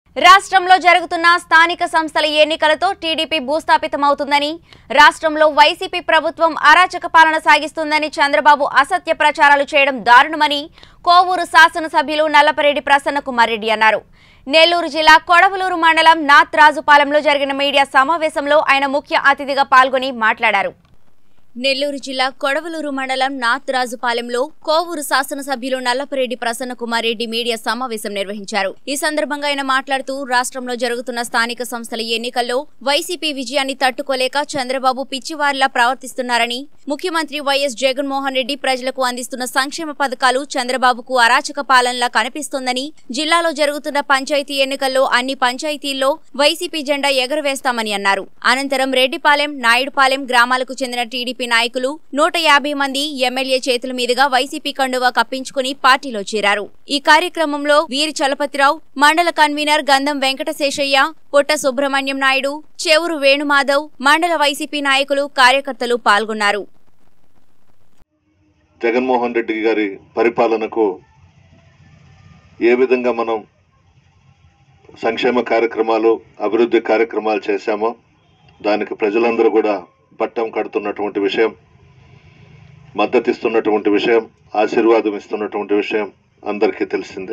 రాష్ట్రంలో జరుగుతున్న స్థానిక సంస్థల ఎన్నికలతో టీడీపీ భూస్థాపితమవుతుందని రాష్ట్రంలో వైసీపీ ప్రభుత్వం అరాచక పాలన సాగిస్తుందని చంద్రబాబు అసత్య ప్రచారాలు చేయడం దారుణమని కోవూరు శాసనసభ్యులు నల్లపరెడ్డి ప్రసన్నకుమార్ రెడ్డి అన్నారు నెల్లూరు జిల్లా కొడవలూరు మండలం నాత్ రాజుపాలెంలో జరిగిన మీడియా సమావేశంలో ఆయన ముఖ్య అతిథిగా పాల్గొని మాట్లాడారు నెల్లూరు జిల్లా కొడవలూరు మండలం నాత్ రాజుపాలెంలో కోవూరు శాసనసభ్యులు నల్లపరెడ్డి ప్రసన్నకుమార్ రెడ్డి మీడియా సమావేశం నిర్వహించారు ఈ సందర్భంగా ఆయన మాట్లాడుతూ రాష్ట్రంలో జరుగుతున్న స్థానిక సంస్థల ఎన్నికల్లో వైసీపీ విజయాన్ని తట్టుకోలేక చంద్రబాబు పిచ్చివారిలా ప్రవర్తిస్తున్నారని ముఖ్యమంత్రి వైఎస్ జగన్మోహన్ రెడ్డి ప్రజలకు అందిస్తున్న సంక్షేమ పథకాలు చంద్రబాబుకు అరాచక పాలనలా కనిపిస్తోందని జిల్లాలో జరుగుతున్న పంచాయతీ ఎన్నికల్లో అన్ని పంచాయతీల్లో వైసీపీ జెండా ఎగురవేస్తామని అన్నారు అనంతరం రెడ్డిపాలెం నాయుడుపాలెం గ్రామాలకు చెందిన టీడీపీ నాయకులు నూట యాభై మంది ఎమ్మెల్యే చేతుల మీదుగా వైసీపీ కండువా కప్పించుకుని పార్టీలో చేరారు ఈ కార్యక్రమంలో వీరి చలపతిరావు మండల కన్వీనర్ గంధం వెంకటశేషయ్య పుట్ట సుబ్రహ్మణ్యం నాయుడు చెవురు వేణుమాధవ్ మండల వైసీపీ నాయకులు కార్యకర్తలు పాల్గొన్నారు జగన్మోహన్ రెడ్డి గారి పరిపాలనకు ఏ విధంగా మనం సంక్షేమ కార్యక్రమాలు అభివృద్ధి కార్యక్రమాలు చేశామో దానికి ప్రజలందరూ కూడా పట్టం కడుతున్నటువంటి విషయం మద్దతిస్తున్నటువంటి విషయం ఆశీర్వాదం ఇస్తున్నటువంటి విషయం అందరికీ తెలిసిందే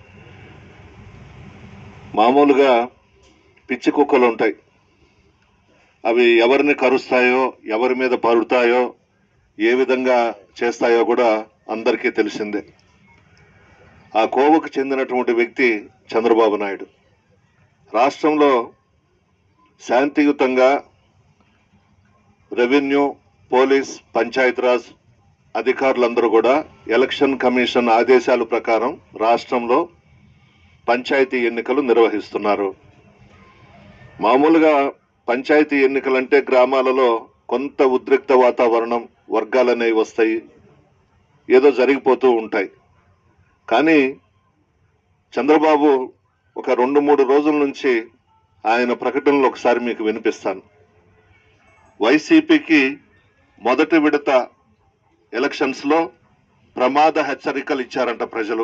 మామూలుగా పిచ్చి కుక్కలు ఉంటాయి అవి ఎవరిని కరుస్తాయో ఎవరి మీద పరుతాయో ఏ విధంగా చేస్తాయో కూడా అందరికీ తెలిసిందే ఆ కోవకు చెందినటువంటి వ్యక్తి చంద్రబాబు నాయుడు రాష్ట్రంలో శాంతియుతంగా రెవెన్యూ పోలీస్ పంచాయతీరాజ్ అధికారులందరూ కూడా ఎలక్షన్ కమిషన్ ఆదేశాల ప్రకారం రాష్ట్రంలో పంచాయతీ ఎన్నికలు నిర్వహిస్తున్నారు మామూలుగా పంచాయతీ ఎన్నికలంటే గ్రామాలలో కొంత ఉద్రిక్త వాతావరణం వర్గాలనేవి వస్తాయి ఏదో జరిగిపోతూ ఉంటాయి కానీ చంద్రబాబు ఒక రెండు మూడు రోజుల నుంచి ఆయన ప్రకటనలు ఒకసారి మీకు వినిపిస్తాను వైసీపీకి మొదటి విడత ఎలక్షన్స్లో ప్రమాద హెచ్చరికలు ఇచ్చారంట ప్రజలు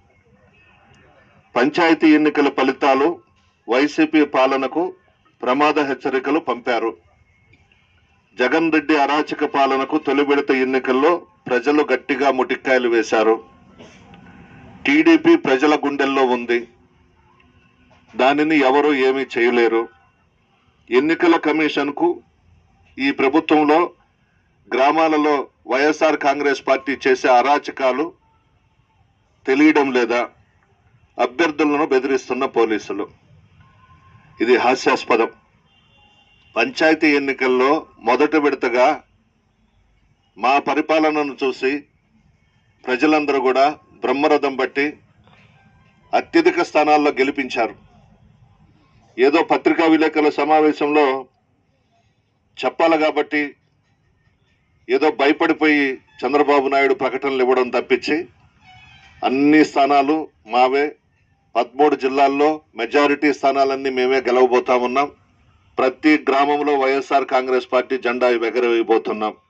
పంచాయతీ ఎన్నికల ఫలితాలు వైసీపీ పాలనకు ప్రమాద హెచ్చరికలు పంపారు జగన్ రెడ్డి అరాచక పాలనకు తొలి విడత ఎన్నికల్లో ప్రజలు గట్టిగా ముటిక్కాయలు వేశారు టీడీపీ ప్రజల గుండెల్లో ఉంది దానిని ఎవరు ఏమీ చేయలేరు ఎన్నికల కమిషన్కు ఈ ప్రభుత్వంలో గ్రామాలలో వైఎస్ఆర్ కాంగ్రెస్ పార్టీ చేసే అరాచకాలు తెలియడం లేదా అభ్యర్థులను బెదిరిస్తున్న పోలీసులు ఇది హాస్యాస్పదం పంచాయతీ ఎన్నికల్లో మొదటి విడతగా మా పరిపాలనను చూసి ప్రజలందరూ కూడా బ్రహ్మరథం బట్టి అత్యధిక స్థానాల్లో గెలిపించారు ఏదో పత్రికా విలేకరుల సమావేశంలో చెప్పాలి కాబట్టి ఏదో భయపడిపోయి చంద్రబాబు నాయుడు ప్రకటనలు ఇవ్వడం తప్పించి అన్ని స్థానాలు మావే పదమూడు జిల్లాల్లో మెజారిటీ స్థానాలన్నీ మేమే గెలవబోతా ఉన్నాం ప్రతి గ్రామంలో వైఎస్ఆర్ కాంగ్రెస్ పార్టీ జెండా ఎగరవేయబోతున్నాం